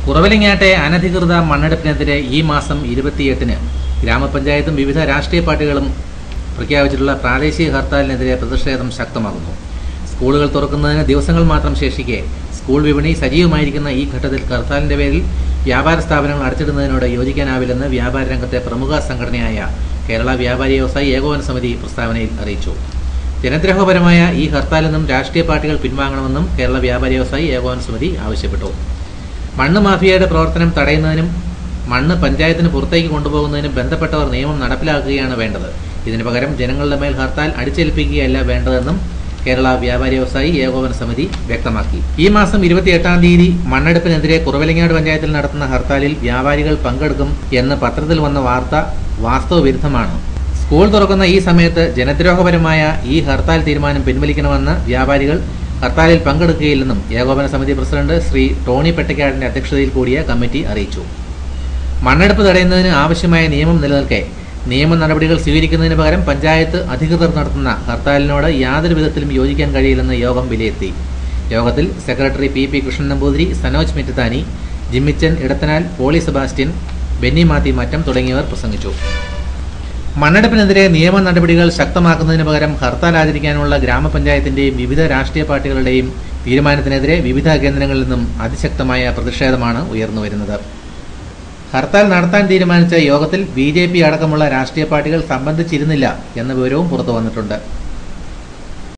കുറവലിങ്ങാട്ടെ അനധികൃത മണ്ണെടുപ്പിനെതിരെ ഈ മാസം ഇരുപത്തിയെട്ടിന് ഗ്രാമപഞ്ചായത്തും വിവിധ രാഷ്ട്രീയ പാർട്ടികളും പ്രഖ്യാപിച്ചിട്ടുള്ള പ്രാദേശിക ഹർത്താലിനെതിരെ പ്രതിഷേധം ശക്തമാകുന്നു സ്കൂളുകൾ തുറക്കുന്നതിന് ദിവസങ്ങൾ മാത്രം ശേഷിക്കെ സ്കൂൾ വിപണി സജീവമായിരിക്കുന്ന ഈ ഘട്ടത്തിൽ ഹർത്താലിന്റെ പേരിൽ വ്യാപാര സ്ഥാപനങ്ങൾ അടച്ചിടുന്നതിനോട് യോജിക്കാനാവില്ലെന്ന് വ്യാപാര രംഗത്തെ പ്രമുഖ സംഘടനയായ കേരള വ്യാപാരി വ്യവസായി ഏകോപന സമിതി പ്രസ്താവനയിൽ അറിയിച്ചു ജനദ്രോഹപരമായ ഈ ഹർത്താലിൽ നിന്നും രാഷ്ട്രീയ പാർട്ടികൾ പിൻവാങ്ങണമെന്നും കേരള വ്യാപാരി വ്യവസായി ഏകോപന സമിതി ആവശ്യപ്പെട്ടു മണ്ണ് മാഫിയയുടെ പ്രവർത്തനം തടയുന്നതിനും മണ്ണ് പഞ്ചായത്തിന് പുറത്തേക്ക് കൊണ്ടുപോകുന്നതിനും ബന്ധപ്പെട്ടവർ നിയമം നടപ്പിലാക്കുകയാണ് വേണ്ടത് ഇതിനു പകരം ജനങ്ങളുടെ മേൽ ഹർത്താൽ അടിച്ചേൽപ്പിക്കുകയല്ല വേണ്ടതെന്നും കേരള വ്യാപാരി വ്യവസായി ഏകോപന സമിതി വ്യക്തമാക്കി ഈ മാസം ഇരുപത്തിയെട്ടാം തീയതി മണ്ണെടുപ്പിനെതിരെ കുറവലിങ്ങാട് പഞ്ചായത്തിൽ നടത്തുന്ന ഹർത്താലിൽ വ്യാപാരികൾ പങ്കെടുക്കും എന്ന് പത്രത്തിൽ വന്ന വാർത്ത വാസ്തവ വിരുദ്ധമാണ് സ്കൂൾ തുറക്കുന്ന ഈ സമയത്ത് ജനദ്രോഹപരമായ ഈ ഹർത്താൽ തീരുമാനം പിൻവലിക്കണമെന്ന് വ്യാപാരികൾ ഹർത്താലിൽ പങ്കെടുക്കുകയില്ലെന്നും ഏകോപന സമിതി പ്രസിഡന്റ് ശ്രീ ടോണി പെട്ടക്കാടിന്റെ അധ്യക്ഷതയിൽ കൂടിയ കമ്മിറ്റി അറിയിച്ചു മണ്ണെടുപ്പ് തടയുന്നതിന് ആവശ്യമായ നിയമം നിലനിൽക്കെ നിയമ നടപടികൾ സ്വീകരിക്കുന്നതിന് പകരം പഞ്ചായത്ത് അധികൃതർ നടത്തുന്ന ഹർത്താലിനോട് യാതൊരു വിധത്തിലും യോജിക്കാൻ കഴിയില്ലെന്ന് യോഗം വിലയിരുത്തി യോഗത്തിൽ secretary P P Krishnan Namboothiri Sanoj Mittathani Jimmichan Edathanal Poly Sebastian Benny Mathi Mattam തുടങ്ങിയവർ പ്രസംഗിച്ചു മണ്ണെടുപ്പിനെതിരെ നിയമ നടപടികൾ ശക്തമാക്കുന്നതിന് പകരം ഹർത്താൽ ആചരിക്കാനുള്ള ഗ്രാമപഞ്ചായത്തിന്റെയും വിവിധ രാഷ്ട്രീയ പാർട്ടികളുടെയും തീരുമാനത്തിനെതിരെ വിവിധ കേന്ദ്രങ്ങളിൽ നിന്നും അതിശക്തമായ പ്രതിഷേധമാണ് ഉയർന്നുവരുന്നത് ഹർത്താൽ നടത്താൻ തീരുമാനിച്ച യോഗത്തിൽ ബി ജെ പി അടക്കമുള്ള രാഷ്ട്രീയ പാർട്ടികൾ സംബന്ധിച്ചിരുന്നില്ല എന്ന വിവരവും പുറത്തു വന്നിട്ടുണ്ട്